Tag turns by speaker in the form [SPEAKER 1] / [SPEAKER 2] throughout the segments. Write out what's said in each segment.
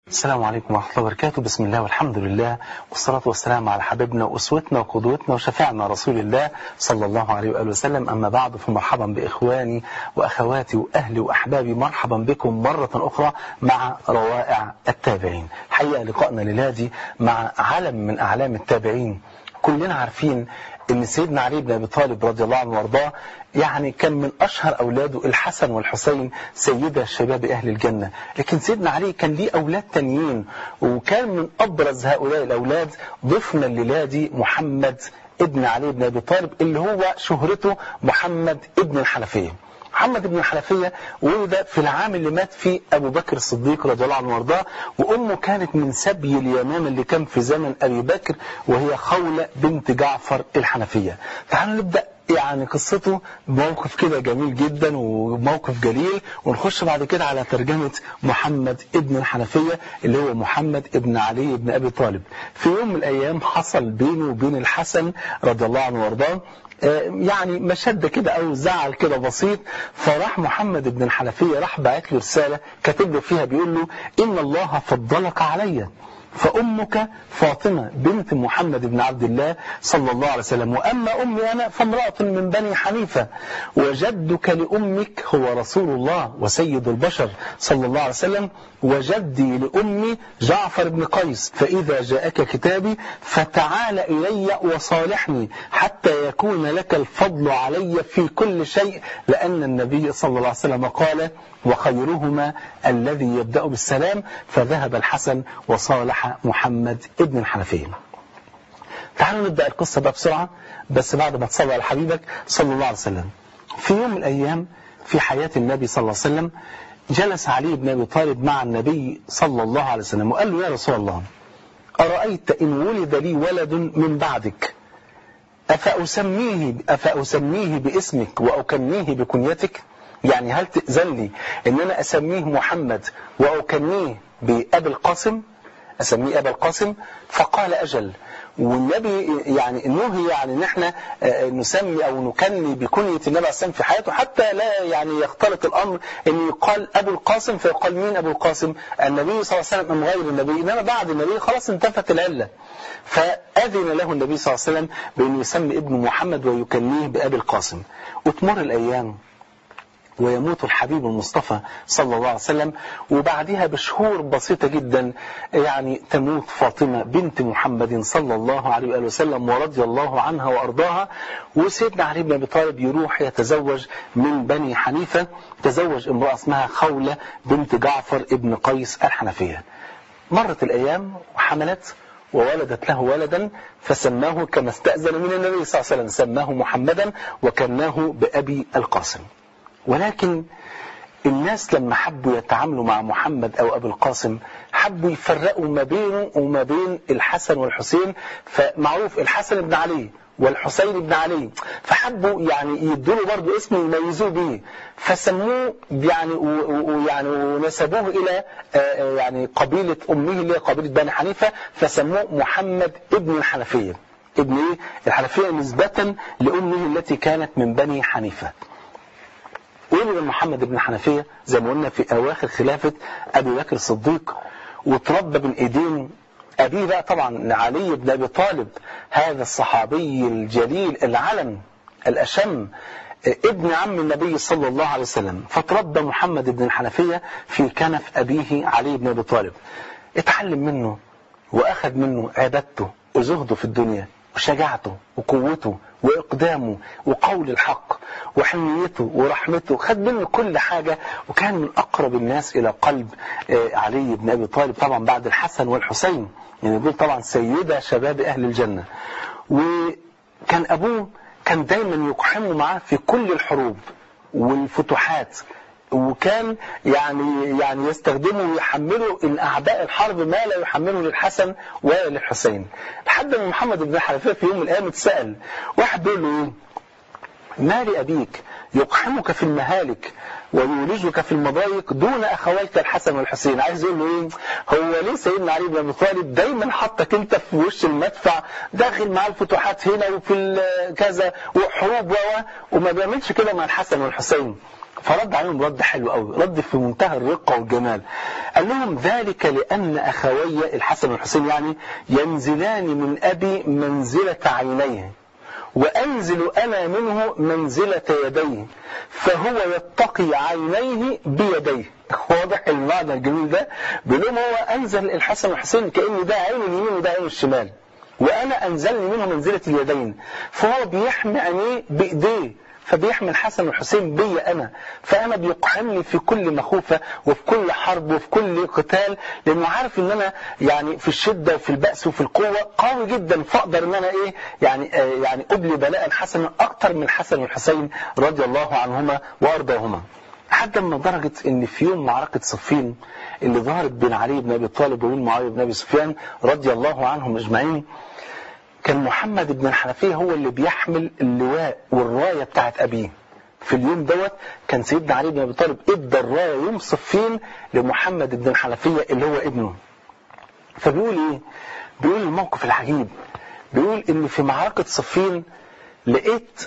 [SPEAKER 1] السلام عليكم ورحمة الله وبركاته بسم الله والحمد لله والصلاة والسلام على حبيبنا وأسوتنا وقدوتنا وشفيعنا رسول الله صلى الله عليه وآله وسلم أما بعد فمرحبا بإخواني وأخواتي وأهلي وأحبابي مرحبا بكم مرة أخرى مع روائع التابعين حقيقة لقائنا للادي مع علم من أعلام التابعين كلنا عارفين ان سيدنا علي بن ابي طالب رضي الله عنه وارضاه يعني كان من اشهر اولاده الحسن والحسين سيدا شباب اهل الجنه لكن سيدنا علي كان ليه اولاد تانيين وكان من ابرز هؤلاء الاولاد ضفنا الليلادي محمد ابن علي بن ابي طالب اللي هو شهرته محمد ابن الحنفيه محمد بن الحنفية ولد في العام اللي مات فيه أبو بكر الصديق رضي الله عنه وارضاه وأمه كانت من سبي اليمامة اللي كان في زمن أبي بكر وهي خولة بنت جعفر الحنفية تعالوا نبدأ يعني قصته موقف كده جميل جدا وموقف جليل ونخش بعد كده على ترجمة محمد ابن الحنفية اللي هو محمد ابن علي ابن أبي طالب في يوم من الأيام حصل بينه وبين الحسن رضي الله عنه وارضاه يعني مشد كده او زعل كده بسيط فراح محمد بن الحنفية راح باعت له رسالة كاتب له فيها بيقول له ان الله فضلك عليا فأمك فاطمة بنت محمد بن عبد الله صلى الله عليه وسلم وأما أمي أنا فامرأة من بني حنيفة وجدك لأمك هو رسول الله وسيد البشر صلى الله عليه وسلم وجدي لأمي جعفر بن قيس فإذا جاءك كتابي فتعال إلي وصالحني حتى يكون لك الفضل علي في كل شيء لأن النبي صلى الله عليه وسلم قال وخيرهما الذي يبدأ بالسلام فذهب الحسن وصالح محمد ابن الحنفية تعالوا نبدأ القصة بقى بسرعة بس بعد ما تصلي على حبيبك صلى الله عليه وسلم في يوم من الأيام في حياة النبي صلى الله عليه وسلم جلس علي بن أبي طالب مع النبي صلى الله عليه وسلم وقال له يا رسول الله أرأيت إن ولد لي ولد من بعدك أفأسميه, أفأسميه باسمك وأكنيه بكنيتك يعني هل تأذن لي ان انا اسميه محمد واكنيه بأبي القاسم اسميه أبا القاسم فقال اجل والنبي يعني نهي يعني ان احنا نسمي او نكني بكنية النبي عليه السلام في حياته حتى لا يعني يختلط الامر ان يقال ابو القاسم فيقال مين ابو القاسم النبي صلى الله عليه وسلم ام غير النبي انما بعد النبي خلاص انتفت العله فاذن له النبي صلى الله عليه وسلم بانه يسمي ابنه محمد ويكنيه بابي القاسم وتمر الايام ويموت الحبيب المصطفى صلى الله عليه وسلم وبعدها بشهور بسيطة جدا يعني تموت فاطمة بنت محمد صلى الله عليه وآله وسلم ورضي الله عنها وأرضاها وسيدنا علي بن أبي طالب يروح يتزوج من بني حنيفة تزوج امرأة اسمها خولة بنت جعفر ابن قيس الحنفية مرت الأيام وحملت وولدت له ولدا فسماه كما استأذن من النبي صلى الله عليه وسلم سماه محمدا وكناه بأبي القاسم ولكن الناس لما حبوا يتعاملوا مع محمد أو أبو القاسم حبوا يفرقوا ما بينه وما بين الحسن والحسين فمعروف الحسن بن علي والحسين بن علي فحبوا يعني يدوا برضه اسم يميزوه به فسموه يعني ويعني ونسبوه الى يعني قبيله امه اللي هي قبيله بني حنيفه فسموه محمد ابن الحنفيه ابن ايه الحنفيه نسبه لامه التي كانت من بني حنيفه ولد محمد بن حنفية زي ما قلنا في أواخر خلافة أبي بكر الصديق وتربى بين إيدين أبيه بقى طبعا علي بن أبي طالب هذا الصحابي الجليل العلم الأشم ابن عم النبي صلى الله عليه وسلم فتربى محمد بن الحنفية في كنف أبيه علي بن أبي طالب اتعلم منه وأخذ منه عبادته وزهده في الدنيا وشجاعته وقوته وإقدامه وقول الحق وحنيته ورحمته خد منه كل حاجة وكان من أقرب الناس إلى قلب علي بن أبي طالب طبعا بعد الحسن والحسين يعني دول طبعا سيدة شباب أهل الجنة وكان أبوه كان دايما يقحمه معاه في كل الحروب والفتوحات وكان يعني يعني يستخدمه ويحمله ان اعداء الحرب ما لا يحمله للحسن ولا للحسين لحد ما محمد بن حنفيه في يوم من الايام اتسال واحد بيقول له ايه ما لابيك يقحمك في المهالك ويولجك في المضايق دون اخويك الحسن والحسين عايز يقول له ايه هو ليه سيدنا علي بن ابي طالب دايما حطك انت في وش المدفع داخل مع الفتوحات هنا وفي كذا وحروب و وما بيعملش كده مع الحسن والحسين فرد عليهم رد حلو قوي رد في منتهى الرقة والجمال قال لهم ذلك لأن أخوي الحسن والحسين يعني ينزلان من أبي منزلة عينيه وأنزل أنا منه منزلة يديه فهو يتقي عينيه بيديه واضح المعنى الجميل ده بيقول لهم هو أنزل الحسن والحسين كأن ده عين اليمين وده عين الشمال وأنا أنزلني منه منزلة اليدين فهو بيحمي عينيه بإيديه فبيحمي الحسن والحسين بيا أنا فأنا بيقحمني في كل مخوفة وفي كل حرب وفي كل قتال لأنه عارف إن أنا يعني في الشدة وفي البأس وفي القوة قوي جدا فأقدر إن أنا إيه يعني آه يعني أبلي بلاء حسنا أكتر من الحسن والحسين رضي الله عنهما وأرضاهما حتى من درجة ان في يوم معركة صفين اللي ظهرت بين علي بن ابي طالب وبين معاوية بن ابي سفيان رضي الله عنهم اجمعين كان محمد بن الحنفية هو اللي بيحمل اللواء والراية بتاعت ابيه في اليوم دوت كان سيدنا علي بن ابي طالب ادى الراية يوم صفين لمحمد بن الحنفية اللي هو ابنه فبيقول ايه بيقول الموقف العجيب بيقول ان في معركة صفين لقيت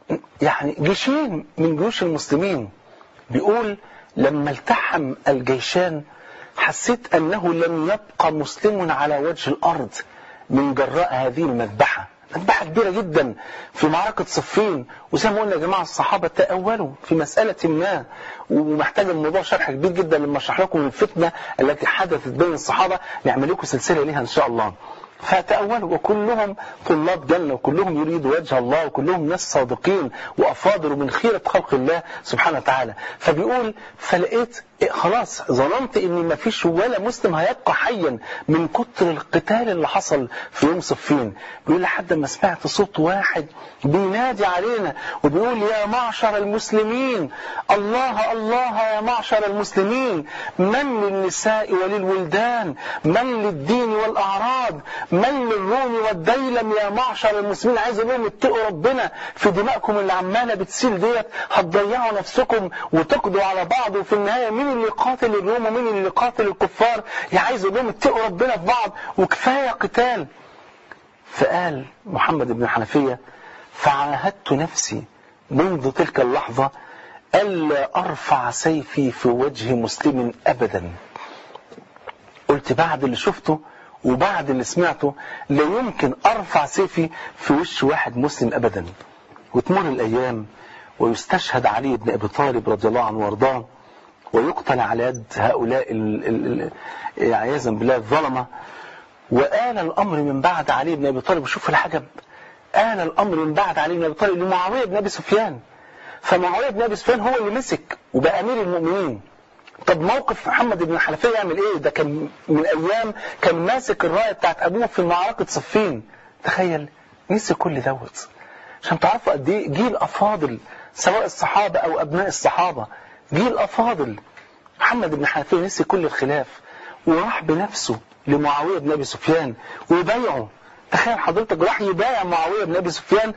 [SPEAKER 1] يعني جيشين من جيوش المسلمين بيقول لما التحم الجيشان حسيت أنه لم يبقى مسلم على وجه الأرض من جراء هذه المذبحة مذبحة كبيرة جدا في معركة صفين وزي ما قلنا يا جماعة الصحابة تأولوا في مسألة ما ومحتاج الموضوع شرح كبير جدا لما اشرح لكم الفتنة التي حدثت بين الصحابة نعمل لكم سلسلة ليها إن شاء الله فتأولوا وكلهم طلاب جنة وكلهم يريدوا وجه الله وكلهم ناس صادقين وأفاضل من خيرة خلق الله سبحانه وتعالى فبيقول فلقيت خلاص ظننت ان ما فيش ولا مسلم هيبقى حيا من كتر القتال اللي حصل في يوم صفين بيقول لحد ما سمعت صوت واحد بينادي علينا وبيقول يا معشر المسلمين الله الله يا معشر المسلمين من للنساء وللولدان من للدين والأعراض من للروم والديلم يا معشر المسلمين عايز اقول لهم اتقوا ربنا في دمائكم اللي عماله بتسيل ديت هتضيعوا نفسكم وتقضوا على بعض وفي النهايه مين اللي قاتل الروم ومين اللي قاتل الكفار يا عايز اقول لهم اتقوا ربنا في بعض وكفايه قتال فقال محمد بن الحنفيه فعاهدت نفسي منذ تلك اللحظه الا ارفع سيفي في وجه مسلم ابدا قلت بعد اللي شفته وبعد اللي سمعته لا يمكن ارفع سيفي في وش واحد مسلم ابدا وتمر الايام ويستشهد علي بن ابي طالب رضي الله عنه وارضاه ويقتل على يد هؤلاء عياذا بالله الظلمه وآل الامر من بعد علي بن ابي طالب شوف الحجب آل الامر من بعد علي بن ابي طالب لمعاويه بن ابي سفيان فمعاويه بن ابي سفيان هو اللي مسك وبقى امير المؤمنين طب موقف محمد بن الحنفية يعمل ايه ده كان من ايام كان ماسك الراية بتاعت ابوه في معركة صفين تخيل نسي كل دوت عشان تعرفوا قد ايه جيل افاضل سواء الصحابة او ابناء الصحابة جيل افاضل محمد بن الحنفية نسي كل الخلاف وراح بنفسه لمعاوية بن ابي سفيان وبايعه تخيل حضرتك راح يبايع معاوية بن ابي سفيان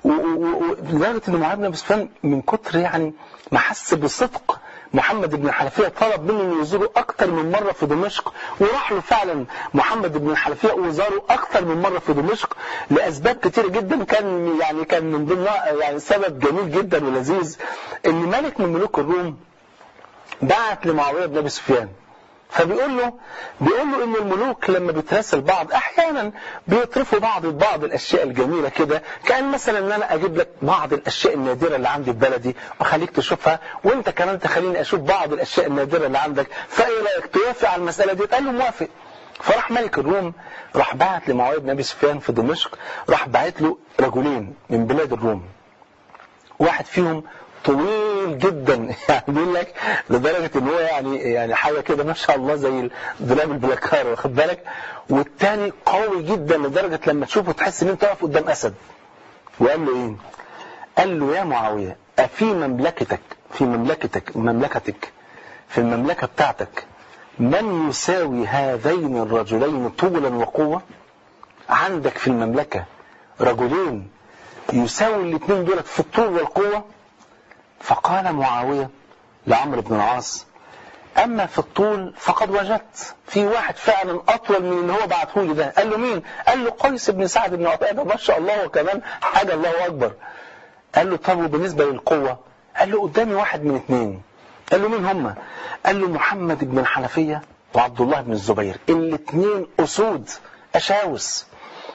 [SPEAKER 1] ولدرجة ان معاوية بن ابي سفيان من كتر يعني ما حس بصدق محمد بن الحنفية طلب منه انه يزوره اكتر من مرة في دمشق وراح له فعلا محمد بن الحنفية وزاره اكتر من مرة في دمشق لاسباب كتير جدا كان يعني كان من ضمنها يعني سبب جميل جدا ولذيذ ان ملك من ملوك الروم بعت لمعاوية بن ابي سفيان فبيقول له بيقول له ان الملوك لما بتراسل بعض احيانا بيطرفوا بعض بعض الاشياء الجميله كده كان مثلا ان انا اجيب لك بعض الاشياء النادره اللي عندي في بلدي واخليك تشوفها وانت كمان تخليني اشوف بعض الاشياء النادره اللي عندك فايه رايك توافق على المساله دي قال له موافق فراح ملك الروم راح بعت لمعاويه بن ابي سفيان في دمشق راح بعت له رجلين من بلاد الروم واحد فيهم طويل جدا يعني بيقول لك لدرجة ان هو يعني يعني حاجة كده ما شاء الله زي دولاب البلاكار واخد بالك والتاني قوي جدا لدرجة لما تشوفه تحس ان انت واقف قدام اسد وقال له ايه قال له يا معاوية افي مملكتك في مملكتك مملكتك في المملكة بتاعتك من يساوي هذين الرجلين طولا وقوة عندك في المملكة رجلين يساوي الاثنين دولت في الطول والقوة فقال معاوية لعمرو بن العاص أما في الطول فقد وجدت في واحد فعلا أطول من اللي هو بعته لي ده قال له مين قال له قيس بن سعد بن عتيبة ما شاء الله وكمان حاجة الله أكبر قال له طب وبالنسبة للقوة قال له قدامي واحد من اثنين قال له مين هم قال له محمد بن الحنفية وعبد الله بن الزبير الاثنين أسود أشاوس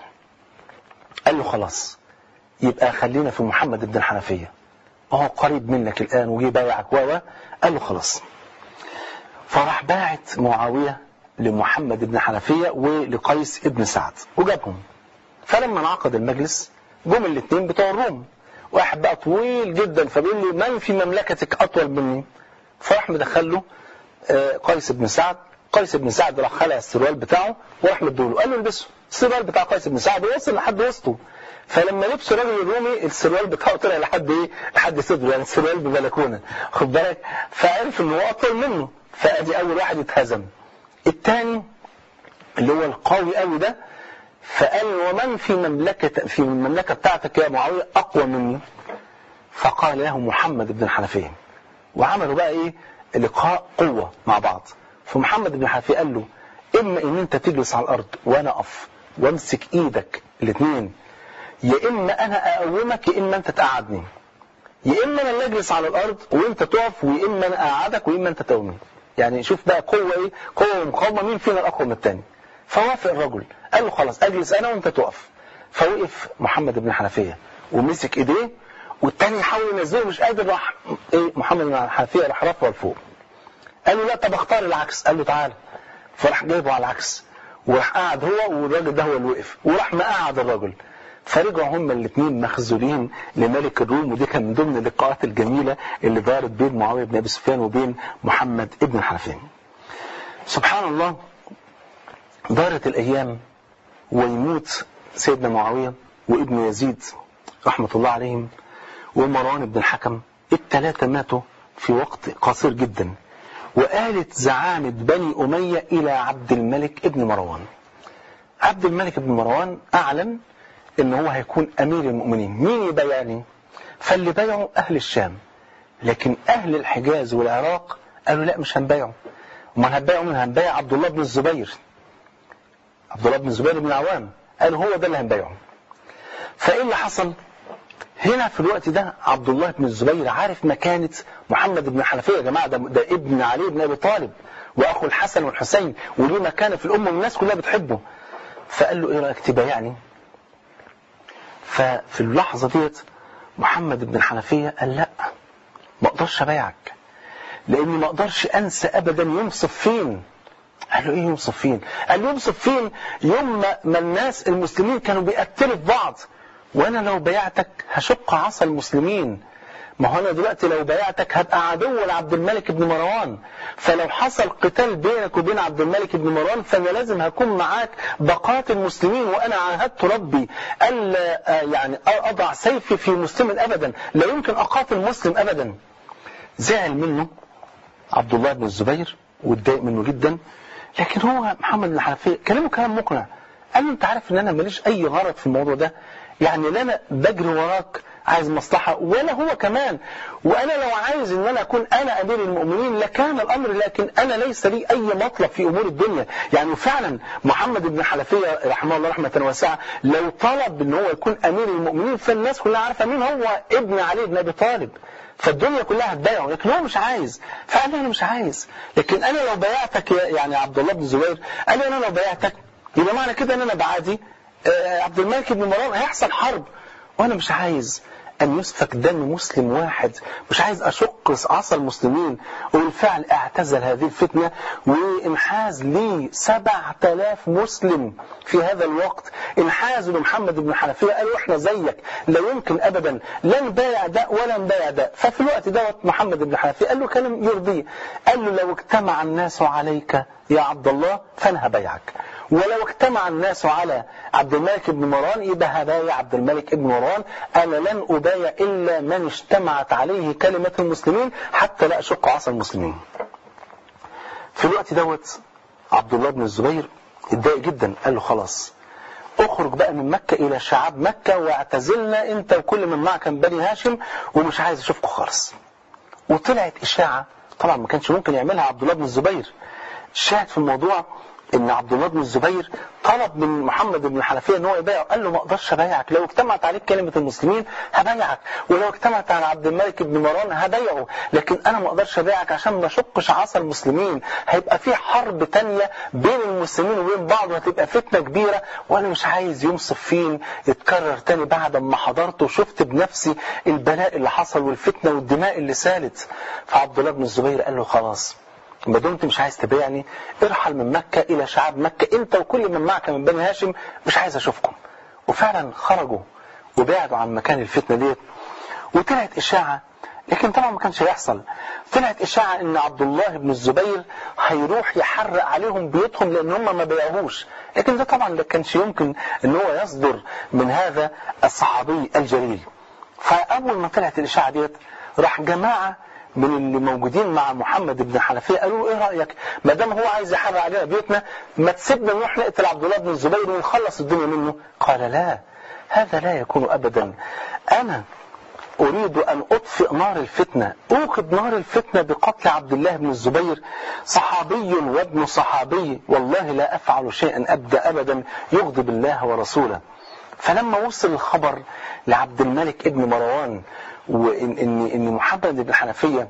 [SPEAKER 1] قال له خلاص يبقى خلينا في محمد بن الحنفية وهو قريب منك الآن وجي بايعك و قال له خلاص فراح باعت معاوية لمحمد بن حنفية ولقيس بن سعد وجابهم فلما انعقد المجلس جم الاثنين بتوع الروم واحد بقى طويل جدا فبيقول له من في مملكتك أطول مني فراح مدخل له قيس بن سعد قيس بن سعد راح خلع السروال بتاعه وراح مديله قال له البسه السروال بتاع قيس بن سعد وصل لحد وسطه فلما لبسه الراجل الرومي السروال بتاعه طلع لحد ايه لحد صدره يعني السروال ببلكونه خد بالك فعرف ان هو اطول منه فادي اول واحد اتهزم الثاني اللي هو القوي قوي ده فقال ومن في مملكة في المملكة بتاعتك يا معاوية أقوى مني فقال له محمد بن الحنفية وعملوا بقى إيه لقاء قوة مع بعض فمحمد بن الحنفية قال له إما إن أنت تجلس على الأرض وأنا أقف وامسك إيدك الاثنين يا إما أنا أقومك يا إما أنت تقعدني يا إما أنا اللي أجلس على الأرض وأنت تقف ويا إما أنا أقعدك ويا إما أنت تقومني يعني شوف بقى قوة إيه قوة ومقاومة مين فينا الأقوى من الثاني فوافق الرجل قال له خلاص أجلس أنا وأنت تقف فوقف محمد بن الحنفية ومسك إيديه والتاني يحاول ينزله مش قادر راح إيه محمد بن الحنفية راح رفعه لفوق قال له لا طب اختار العكس قال له تعالى فراح جايبه على العكس وراح قعد هو والراجل ده هو اللي وقف وراح مقعد الراجل فرجعوا هما الاثنين مخزولين لملك الروم ودي كان من ضمن اللقاءات الجميلة اللي دارت بين معاوية بن أبي سفيان وبين محمد ابن الحنفية سبحان الله دارت الأيام ويموت سيدنا معاوية وابن يزيد رحمة الله عليهم ومروان بن الحكم الثلاثة ماتوا في وقت قصير جدا وآلت زعامة بني أمية إلى عبد الملك ابن مروان عبد الملك ابن مروان أعلن إن هو هيكون أمير المؤمنين مين يبايعني فاللي بايعوا أهل الشام لكن أهل الحجاز والعراق قالوا لا مش هنبايعه وما هنبايعه من هنبايع عبد الله بن الزبير عبد الله بن الزبير بن العوام قال هو ده اللي هنبايعه فايه اللي حصل هنا في الوقت ده عبد الله بن الزبير عارف مكانة محمد بن الحنفية يا جماعة ده, ده ابن علي بن أبي طالب وأخو الحسن والحسين وليه مكانة في الأمة والناس كلها بتحبه فقال له إيه رأيك تبايعني ففي اللحظة ديت محمد بن الحنفية قال لا ما اقدرش ابايعك لاني ما اقدرش انسى ابدا يوم صفين قال له ايه يوم صفين قال له يوم صفين يوم ما الناس المسلمين كانوا بيقتلوا في بعض وانا لو بايعتك هشق عصا المسلمين ما هو انا دلوقتي لو بايعتك هبقى عدو لعبد الملك بن مروان فلو حصل قتال بينك وبين عبد الملك بن مروان فانا لازم هكون معاك بقات المسلمين وانا عاهدت ربي الا يعني اضع سيفي في مسلم ابدا لا يمكن اقاتل مسلم ابدا زعل منه عبد الله بن الزبير واتضايق منه جدا لكن هو محمد بن الحنفية كلامه كلام مقنع قال له انت عارف ان انا ماليش اي غرض في الموضوع ده يعني لا انا بجري وراك عايز مصلحة ولا هو كمان وانا لو عايز ان انا اكون انا امير المؤمنين لكان الامر لكن انا ليس لي اي مطلب في امور الدنيا يعني فعلا محمد بن حنفية رحمه الله رحمة واسعة لو طلب ان هو يكون امير المؤمنين فالناس كلها عارفة مين هو ابن علي بن ابي طالب فالدنيا كلها هتبايعه لكن هو مش عايز فقال انا مش عايز لكن انا لو بايعتك يعني عبد الله بن الزبير قال انا لو بايعتك يبقى معنى كده ان انا بعادي عبد الملك بن مروان هيحصل حرب وانا مش عايز أن يسفك دم مسلم واحد مش عايز أشق عصا المسلمين وبالفعل اعتزل هذه الفتنة وانحاز لي سبع تلاف مسلم في هذا الوقت انحازوا لمحمد بن حنفية قالوا احنا زيك لا يمكن أبدا لا نبايع ده ولا نبايع ده ففي الوقت دوت محمد بن حنفية قال له كلام يرضيه قال له لو اجتمع الناس عليك يا عبد الله فانا هبايعك ولو اجتمع الناس على عبد الملك بن مروان يبقى هبايع عبد الملك بن مروان أنا لن أبايع إلا من اجتمعت عليه كلمة المسلمين حتى لا أشق عصا المسلمين في الوقت دوت عبد الله بن الزبير اتضايق جدا قال له خلاص اخرج بقى من مكة إلى شعاب مكة واعتزلنا أنت وكل من معك من بني هاشم ومش عايز أشوفكم خالص وطلعت إشاعة طبعا ما كانش ممكن يعملها عبد الله بن الزبير شاهد في الموضوع ان عبد الله بن الزبير طلب من محمد بن الحنفيه ان هو يبايعه قال له ما اقدرش ابايعك لو اجتمعت عليك كلمه المسلمين هبايعك ولو اجتمعت على عبد الملك بن مروان هبايعه لكن انا ما اقدرش ابايعك عشان ما اشقش عصا المسلمين هيبقى في حرب تانية بين المسلمين وبين بعض وهتبقى فتنه كبيره وانا مش عايز يوم صفين يتكرر تاني بعد ما حضرت وشفت بنفسي البلاء اللي حصل والفتنه والدماء اللي سالت فعبد الله بن الزبير قال له خلاص ما دمت مش عايز تبيعني ارحل من مكة إلى شعب مكة أنت وكل من معك من بني هاشم مش عايز أشوفكم وفعلا خرجوا وبعدوا عن مكان الفتنة ديت وطلعت إشاعة لكن طبعا ما كانش هيحصل طلعت إشاعة إن عبد الله بن الزبير هيروح يحرق عليهم بيوتهم لأن هم ما بيعوهوش لكن ده طبعا ما كانش يمكن إن هو يصدر من هذا الصحابي الجليل فأول ما طلعت الإشاعة ديت راح جماعة من اللي موجودين مع محمد بن حنفية قالوا ايه رأيك ما دام هو عايز يحرق علينا بيوتنا ما تسيبنا نروح نقتل عبد الله بن الزبير ونخلص الدنيا منه قال لا هذا لا يكون أبدا أنا أريد أن أطفئ نار الفتنة أوقد نار الفتنة بقتل عبد الله بن الزبير صحابي وابن صحابي والله لا أفعل شيئا أبدا أبدا يغضب الله ورسوله فلما وصل الخبر لعبد الملك ابن مروان وإن إن إن محمد بن الحنفية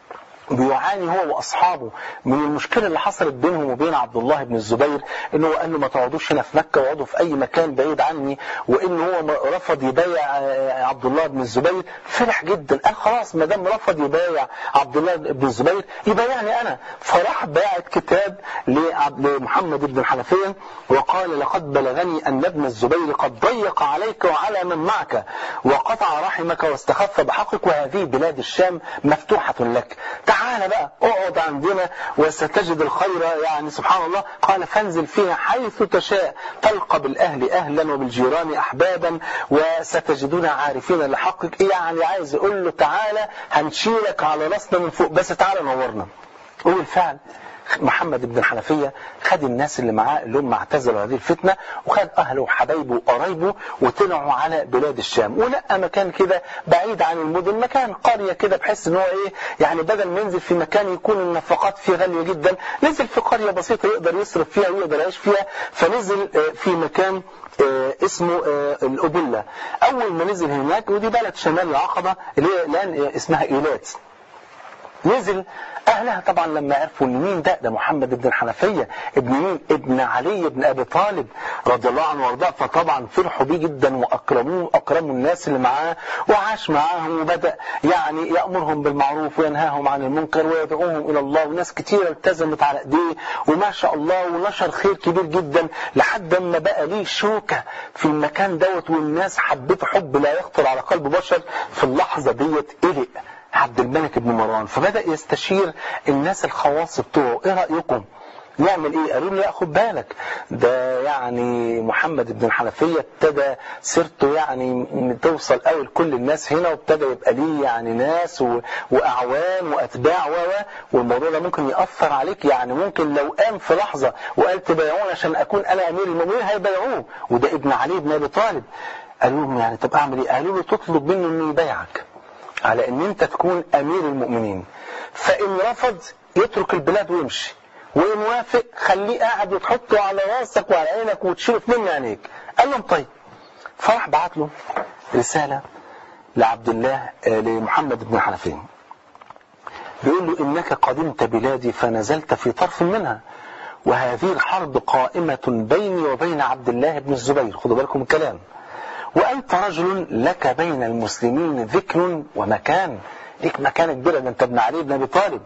[SPEAKER 1] بيعاني هو واصحابه من المشكله اللي حصلت بينهم وبين عبد الله بن الزبير ان هو قال له ما تقعدوش هنا في مكه واقعدوا في اي مكان بعيد عني وان هو رفض يبايع عبد الله بن الزبير فرح جدا قال خلاص ما دام رفض يبايع عبد الله بن الزبير يبايعني انا فراح باعت كتاب لمحمد بن الحنفيه وقال لقد بلغني ان ابن الزبير قد ضيق عليك وعلى من معك وقطع رحمك واستخف بحقك وهذه بلاد الشام مفتوحه لك تعال بقى اقعد عندنا وستجد الخير يعني سبحان الله قال فانزل فيها حيث تشاء تلقى بالأهل أهلا وبالجيران أحبابا وستجدون عارفين لحقك يعني عايز يقول له تعالى هنشيلك على راسنا من فوق بس تعالى نورنا وبالفعل محمد بن الحنفية خد الناس اللي معاه اللي هم اعتزلوا هذه الفتنة وخد أهله وحبايبه وقرايبه وطلعوا على بلاد الشام ولقى مكان كده بعيد عن المدن مكان قرية كده بحس ان هو ايه يعني بدل ما ينزل في مكان يكون النفقات فيه غالية جدا نزل في قرية بسيطة يقدر يصرف فيها ويقدر يعيش فيها فنزل في مكان اسمه الأبلة أول ما نزل هناك ودي بلد شمال العقبة اللي هي الآن اسمها إيلات نزل أهلها طبعا لما عرفوا ان مين ده ده محمد بن الحنفية ابن مين ابن علي بن أبي طالب رضي الله عنه وارضاه فطبعا فرحوا بيه جدا وأكرموه أكرموا الناس اللي معاه وعاش معاهم وبدأ يعني يأمرهم بالمعروف وينهاهم عن المنكر ويدعوهم إلى الله وناس كتير التزمت على ايديه وما شاء الله ونشر خير كبير جدا لحد ما بقى ليه شوكة في المكان دوت والناس حبته حب لا يخطر على قلب بشر في اللحظة ديت قلق عبد الملك بن مروان فبدأ يستشير الناس الخواص بتوعه ايه رأيكم نعمل ايه قالوا له لا خد بالك ده يعني محمد بن الحنفية ابتدى سيرته يعني توصل قوي لكل الناس هنا وابتدى يبقى ليه يعني ناس و... واعوان واتباع و والموضوع ده ممكن يأثر عليك يعني ممكن لو قام في لحظة وقال تبايعوني عشان اكون انا امير المؤمنين هيبايعوه وده ابن علي بن ابي طالب قالوا لهم يعني طب اعمل ايه قالوا له تطلب منه انه يبايعك على ان انت تكون امير المؤمنين فان رفض يترك البلاد ويمشي وان وافق خليه قاعد وتحطه على راسك وعلى عينك وتشيله في مني عينيك قال لهم طيب فراح بعت له رسالة لعبد الله لمحمد بن حنفين بيقول له انك قدمت بلادي فنزلت في طرف منها وهذه الحرب قائمة بيني وبين عبد الله بن الزبير خدوا بالكم الكلام وأنت رجل لك بين المسلمين ذكر ومكان ليك مكان كبير ده انت ابن علي بن ابي طالب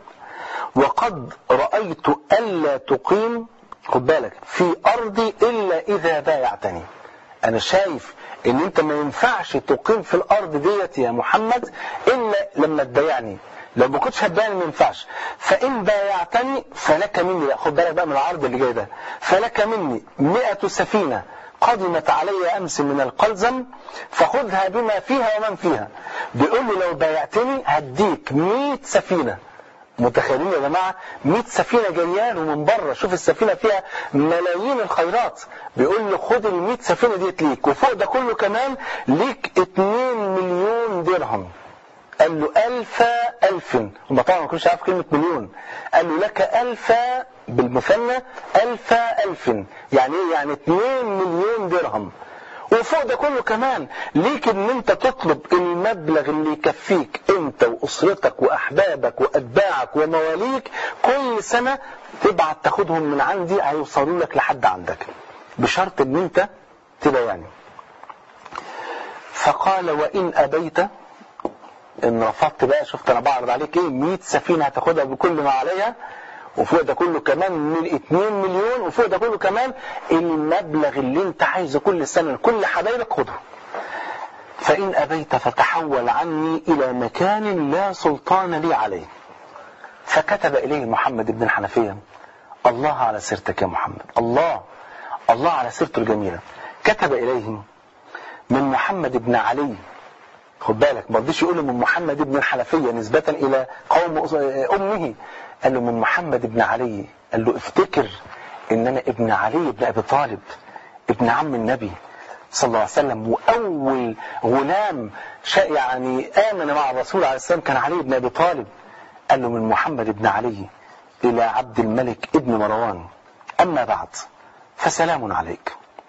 [SPEAKER 1] وقد رأيت ألا تقيم خد بالك في أرضي إلا إذا بايعتني أنا شايف إن أنت ما ينفعش تقيم في الأرض ديت يا محمد إلا لما تبايعني لو ما كنتش هتبايعني ما ينفعش فإن بايعتني فلك مني لا خد بالك بقى من العرض اللي جاي ده فلك مني مئة سفينة قدمت علي أمس من القلزم فخذها بما فيها ومن فيها بيقول لي لو بايعتني هديك 100 سفينة متخيلين يا جماعة 100 سفينة جايان ومن بره شوف السفينة فيها ملايين الخيرات بيقول له خد ال 100 سفينة ديت ليك وفوق ده كله كمان ليك 2 مليون درهم قال له ألف ألف هم طبعا ما كانش عارف كلمة مليون قال له لك ألف بالمثنى ألف ألف يعني ايه يعني 2 مليون درهم وفوق ده كله كمان ليك ان انت تطلب المبلغ اللي يكفيك انت واسرتك واحبابك واتباعك ومواليك كل سنة تبعت تاخدهم من عندي هيوصلوا لك لحد عندك بشرط ان انت تبقى يعني فقال وان ابيت ان رفضت بقى شفت انا بعرض عليك ايه 100 سفينة هتاخدها بكل ما عليها وفوق ده كله كمان من 2 مليون وفوق ده كله كمان المبلغ اللي انت عايزه كل سنة كل حبايبك خده فإن أبيت فتحول عني إلى مكان لا سلطان لي عليه فكتب إليه محمد بن الحنفية الله على سيرتك يا محمد الله الله على سيرته الجميلة كتب إليه من محمد بن علي خد بالك ما رضيش يقول من محمد بن الحنفية نسبة إلى قوم أمه قال له من محمد بن علي قال له افتكر ان انا ابن علي بن ابي طالب ابن عم النبي صلى الله عليه وسلم واول غلام يعني امن مع الرسول عليه السلام كان علي بن ابي طالب قال له من محمد بن علي الى عبد الملك ابن مروان اما بعد فسلام عليك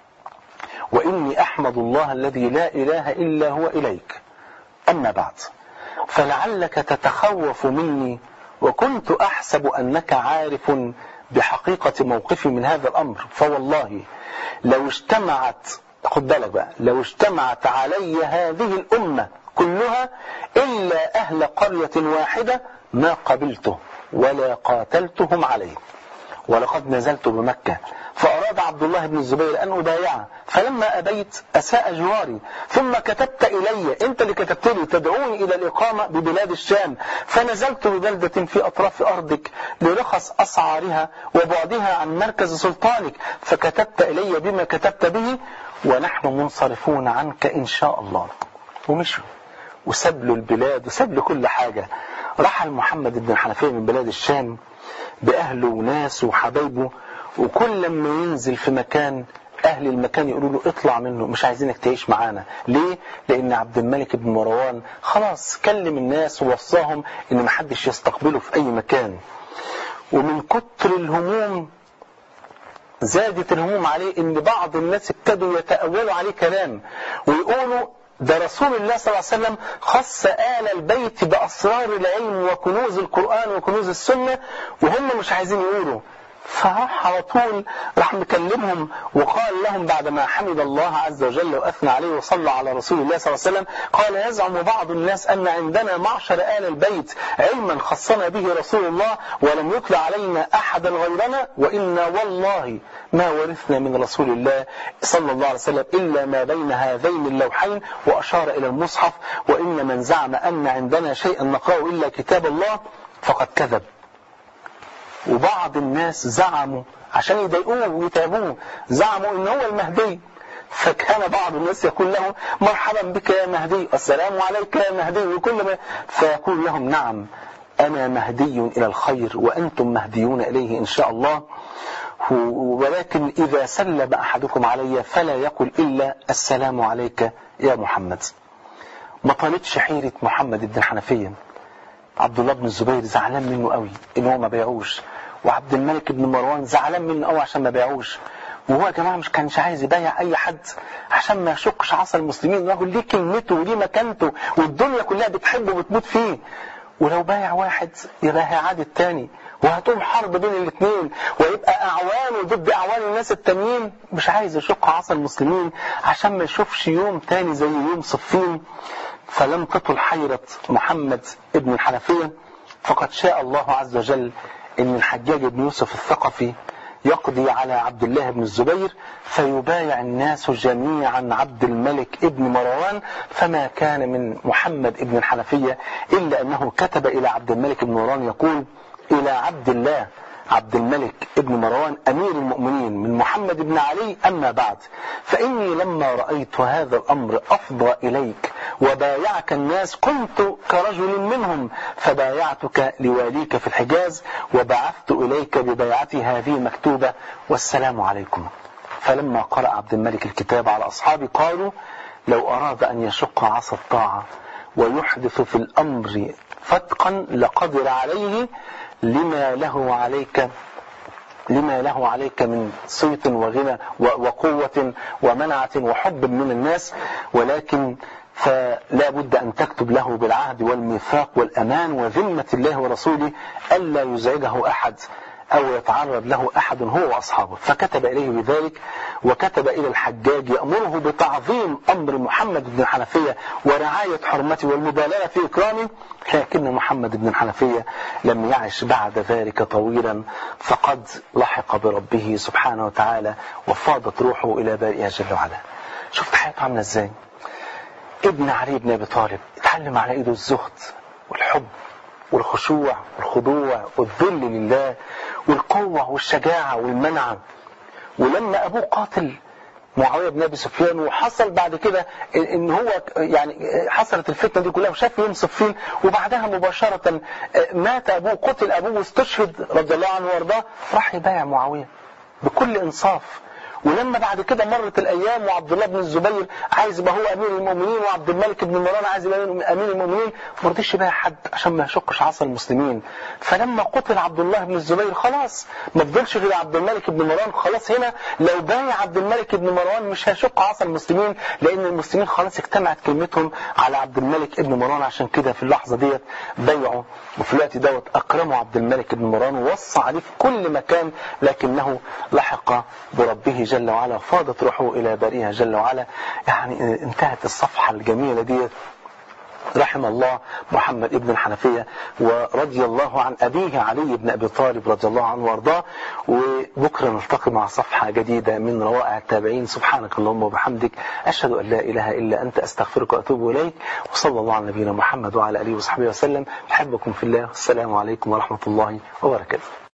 [SPEAKER 1] واني احمد الله الذي لا اله الا هو اليك اما بعد فلعلك تتخوف مني وكنت أحسب أنك عارف بحقيقة موقفي من هذا الأمر فوالله لو اجتمعت خد بالك بقى لو اجتمعت علي هذه الأمة كلها إلا أهل قرية واحدة ما قبلته ولا قاتلتهم عليه ولقد نزلت بمكة فأراد عبد الله بن الزبير أن أبايعه فلما أبيت أساء جواري ثم كتبت إلي أنت اللي كتبت لي تدعوني إلى الإقامة ببلاد الشام فنزلت ببلدة في أطراف أرضك لرخص أسعارها وبعدها عن مركز سلطانك فكتبت إلي بما كتبت به ونحن منصرفون عنك إن شاء الله ومشوا وساب له البلاد وساب له كل حاجة رحل محمد بن الحنفية من بلاد الشام بأهله وناسه وحبايبه وكل لما ينزل في مكان أهل المكان يقولوا له اطلع منه مش عايزينك تعيش معانا ليه؟ لأن عبد الملك بن مروان خلاص كلم الناس ووصاهم إن محدش يستقبله في أي مكان ومن كتر الهموم زادت الهموم عليه إن بعض الناس ابتدوا يتأولوا عليه كلام ويقولوا ده رسول الله صلى الله عليه وسلم خص آل البيت بأسرار العلم وكنوز القرآن وكنوز السنة وهم مش عايزين يقولوا فراح على طول راح مكلمهم وقال لهم بعدما حمد الله عز وجل وأثنى عليه وصلى على رسول الله صلى الله عليه وسلم قال يزعم بعض الناس أن عندنا معشر آل البيت علما خصنا به رسول الله ولم يطلع علينا أحدا غيرنا وإنا والله ما ورثنا من رسول الله صلى الله عليه وسلم إلا ما بين هذين اللوحين وأشار إلى المصحف وإن من زعم أن عندنا شيئا نقرأه إلا كتاب الله فقد كذب وبعض الناس زعموا عشان يضايقوه ويتعبوه زعموا ان هو المهدي فكان بعض الناس يقول له مرحبا بك يا مهدي السلام عليك يا مهدي وكل ما فيقول لهم نعم أنا مهدي إلى الخير وأنتم مهديون إليه إن شاء الله ولكن إذا سلم أحدكم علي فلا يقل إلا السلام عليك يا محمد ما طالتش حيرة محمد بن الحنفية عبد الله بن الزبير زعلان منه قوي ان هو ما بيعوش وعبد الملك بن مروان زعلان منه قوي عشان ما بيعوش وهو يا جماعه مش كانش عايز يبايع اي حد عشان ما يشقش عصا المسلمين راجل ليه كلمته وليه مكانته والدنيا كلها بتحبه وبتموت فيه ولو بايع واحد يبقى هيعاد التاني وهتقوم حرب بين الاثنين ويبقى اعوانه ضد اعوان الناس التانيين مش عايز يشق عصا المسلمين عشان ما يشوفش يوم تاني زي يوم صفين فلم تطل حيرة محمد ابن الحنفية فقد شاء الله عز وجل ان الحجاج بن يوسف الثقفي يقضي على عبد الله بن الزبير فيبايع الناس جميعا عبد الملك ابن مروان فما كان من محمد ابن الحنفية إلا أنه كتب إلى عبد الملك بن مروان يقول إلى عبد الله عبد الملك ابن مروان أمير المؤمنين من محمد بن علي أما بعد فإني لما رأيت هذا الأمر أفضى إليك وبايعك الناس كنت كرجل منهم فبايعتك لواليك في الحجاز وبعثت إليك ببيعتي هذه مكتوبة والسلام عليكم فلما قرأ عبد الملك الكتاب على أصحابه قالوا لو أراد أن يشق عصا الطاعة ويحدث في الأمر فتقا لقدر عليه لما له عليك لما له عليك من صيت وغنى وقوة ومنعة وحب من الناس ولكن فلا بد أن تكتب له بالعهد والميثاق والأمان وذمة الله ورسوله ألا يزعجه أحد أو يتعرض له أحد هو وأصحابه فكتب إليه بذلك وكتب إلى الحجاج يأمره بتعظيم أمر محمد بن الحنفية ورعاية حرمته والمبالغة في إكرامه لكن محمد بن الحنفية لم يعش بعد ذلك طويلا فقد لحق بربه سبحانه وتعالى وفاضت روحه إلى بارئها جل وعلا شفت حياته عاملة إزاي ابن علي بن أبي طالب اتعلم على إيده الزهد والحب والخشوع والخضوع والذل لله والقوة والشجاعة والمنعة ولما أبوه قاتل معاوية بن أبي سفيان وحصل بعد كده إن هو يعني حصلت الفتنة دي كلها وشاف يوم صفين وبعدها مباشرة مات أبوه قتل أبوه واستشهد رضي الله عنه وارضاه راح يبايع معاوية بكل إنصاف ولما بعد كده مرت الايام وعبد الله بن الزبير عايز يبقى هو امير المؤمنين وعبد الملك بن مروان عايز يبقى امير المؤمنين ما رضيش يبايع حد عشان ما يشقش عصا المسلمين فلما قتل عبد الله بن الزبير خلاص ما فضلش غير عبد الملك بن مروان خلاص هنا لو بايع عبد الملك بن مروان مش هيشق عصا المسلمين لان المسلمين خلاص اجتمعت كلمتهم على عبد الملك بن مروان عشان كده في اللحظه ديت بيعوا وفي الوقت دوت اكرموا عبد الملك بن مروان ووصى عليه في كل مكان لكنه لحق بربه جل وعلا فاضت روحه إلى بارئها جل وعلا يعني انتهت الصفحة الجميلة ديت رحم الله محمد ابن الحنفية ورضي الله عن أبيه علي بن أبي طالب رضي الله عنه وارضاه وبكرة نلتقي مع صفحة جديدة من روائع التابعين سبحانك اللهم وبحمدك أشهد أن لا إله إلا أنت أستغفرك وأتوب إليك وصلى الله على نبينا محمد وعلى آله وصحبه وسلم أحبكم في الله والسلام عليكم ورحمة الله وبركاته